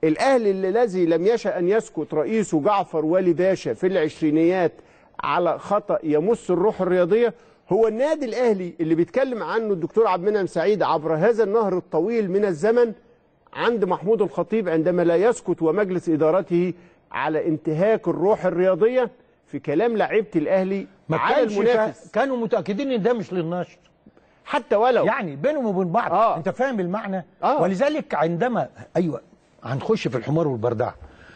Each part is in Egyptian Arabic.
الاهلي الذي لم يشأ ان يسكت رئيسه جعفر والي باشا في العشرينيات على خطأ يمس الروح الرياضيه هو النادي الاهلي اللي بيتكلم عنه الدكتور عبد المنعم سعيد عبر هذا النهر الطويل من الزمن عند محمود الخطيب عندما لا يسكت ومجلس ادارته على انتهاك الروح الرياضيه في كلام لعيبه الاهلي ما على كانش المنافس كا- كانوا متاكدين ان ده مش للنشر حتى ولو يعني بينهم وبين بعض آه. انت فاهم المعنى آه. ولذلك عندما ايوه هنخش في الحمار والبردعه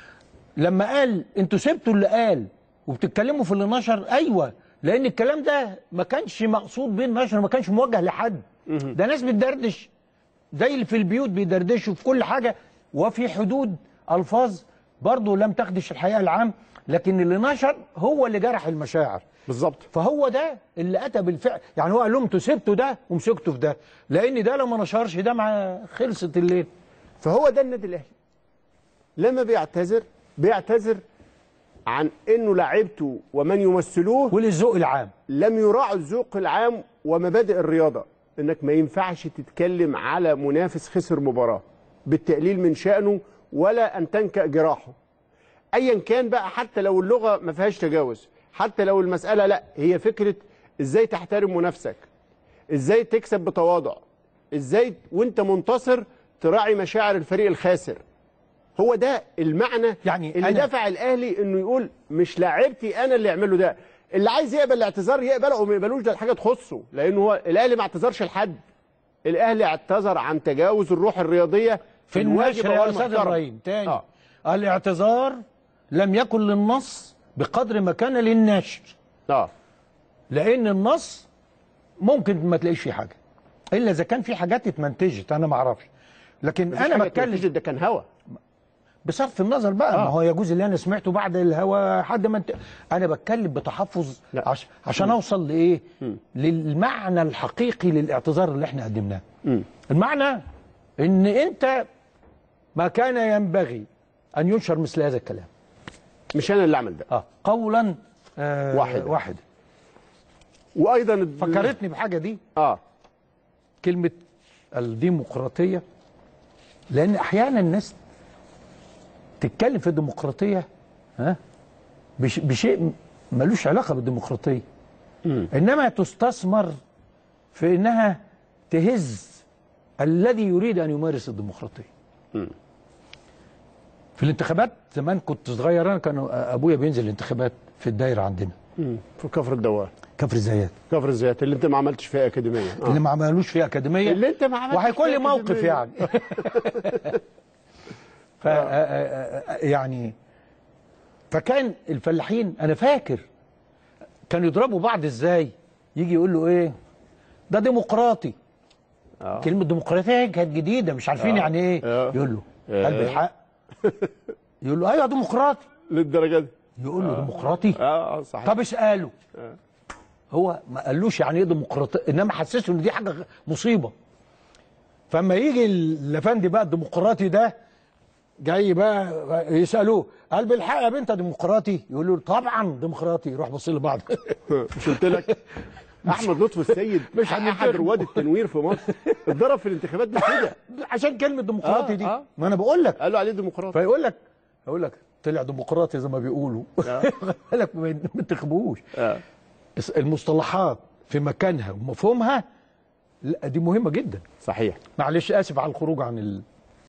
لما قال انتوا سبتوا اللي قال وبتتكلموا في اللي نشر ايوه لان الكلام ده ما كانش مقصود بيه النشر ما كانش موجه لحد ده ناس بتدردش زي اللي في البيوت بيدردشوا في كل حاجه وفي حدود الفاظ برضه لم تخدش الحقيقه العام لكن اللي نشر هو اللي جرح المشاعر بالظبط فهو ده اللي اتى بالفعل يعني هو قال لهم انتوا سبتوا ده ومسكتوا في ده لان ده لو ما نشرش ده مع خلصت الليل فهو ده النادي الاهلي لما بيعتذر بيعتذر عن انه لعيبته ومن يمثلوه وللذوق العام لم يراعوا الذوق العام ومبادئ الرياضه انك ما ينفعش تتكلم على منافس خسر مباراه بالتقليل من شانه ولا ان تنكأ جراحه ايا كان بقى حتى لو اللغه ما فيهاش تجاوز حتى لو المساله لا هي فكره ازاي تحترم منافسك ازاي تكسب بتواضع ازاي وانت منتصر تراعي مشاعر الفريق الخاسر هو ده المعنى يعني اللي أنا- دفع الاهلي انه يقول مش لاعبتي انا اللي يعمله ده اللي عايز يقبل الاعتذار يقبله او ما يقبلوش ده حاجه تخصه لان هو الاهلي ما اعتذرش لحد الاهلي اعتذر عن تجاوز الروح الرياضيه في النشر يا استاذ ابراهيم تاني آه. آه. الاعتذار لم يكن للنص بقدر ما كان للنشر اه لان النص ممكن ما تلاقيش فيه حاجه الا اذا كان في حاجات اتمنتجت انا ما اعرفش لكن مفيش انا حاجة بتكلم تنفيذ، ده كان هوا بصرف النظر بقى آه. ما هو يجوز اللي انا سمعته بعد الهوا حد ما انت انا بتكلم بتحفظ لا. عش... عشان اوصل لايه للمعنى الحقيقي للاعتذار اللي احنا قدمناه المعنى ان انت ما كان ينبغي ان ينشر مثل هذا الكلام مش انا اللي اعمل ده اه قولا آه واحدا. واحدا وايضا ال- فكرتني بحاجه دي اه كلمه الديمقراطيه لان احيانا الناس تتكلم في الديمقراطيه ها بش بشيء ملوش علاقه بالديمقراطيه انما تستثمر في انها تهز الذي يريد ان يمارس الديمقراطيه في الانتخابات زمان كنت صغير انا كان ابويا بينزل الانتخابات في الدايره عندنا مم. في كفر الدوار كفر الزيات كفر الزيات اللي انت ما عملتش فيها اكاديميه آه. اللي ما عملوش فيها اكاديميه اللي انت ما عملتش وهيكون لي فيها موقف أكاديمية. يعني ف يعني فكان الفلاحين انا فاكر كانوا يضربوا بعض ازاي يجي يقول له ايه ده ديمقراطي آه. كلمه ديمقراطيه كانت جديده مش عارفين آه. يعني ايه آه. يقول له آه. قلب الحق يقول له ايوه ديمقراطي للدرجه دي يقول له ديمقراطي اه اه صحيح طب اساله هو ما قالوش يعني ايه ديمقراطيه انما حسسه ان دي حاجه غ- مصيبه فما يجي الافندي بقى الديمقراطي ده جاي بقى يسالوه قال بالحق يا بنت ديمقراطي يقول له طبعا ديمقراطي يروح بص لبعض مش قلت لك احمد لطفي السيد مش احد هننتخبه. رواد التنوير في مصر اتضرب في الانتخابات دي كده عشان كلمه ديمقراطي آه، دي آه. ما انا بقول لك قالوا عليه ديمقراطي فيقول لك يقول لك طلع ديمقراطي زي ما بيقولوا قال لك ما ما تخبوش آه. المصطلحات في مكانها ومفهومها لا دي مهمه جدا صحيح معلش اسف على الخروج عن ال...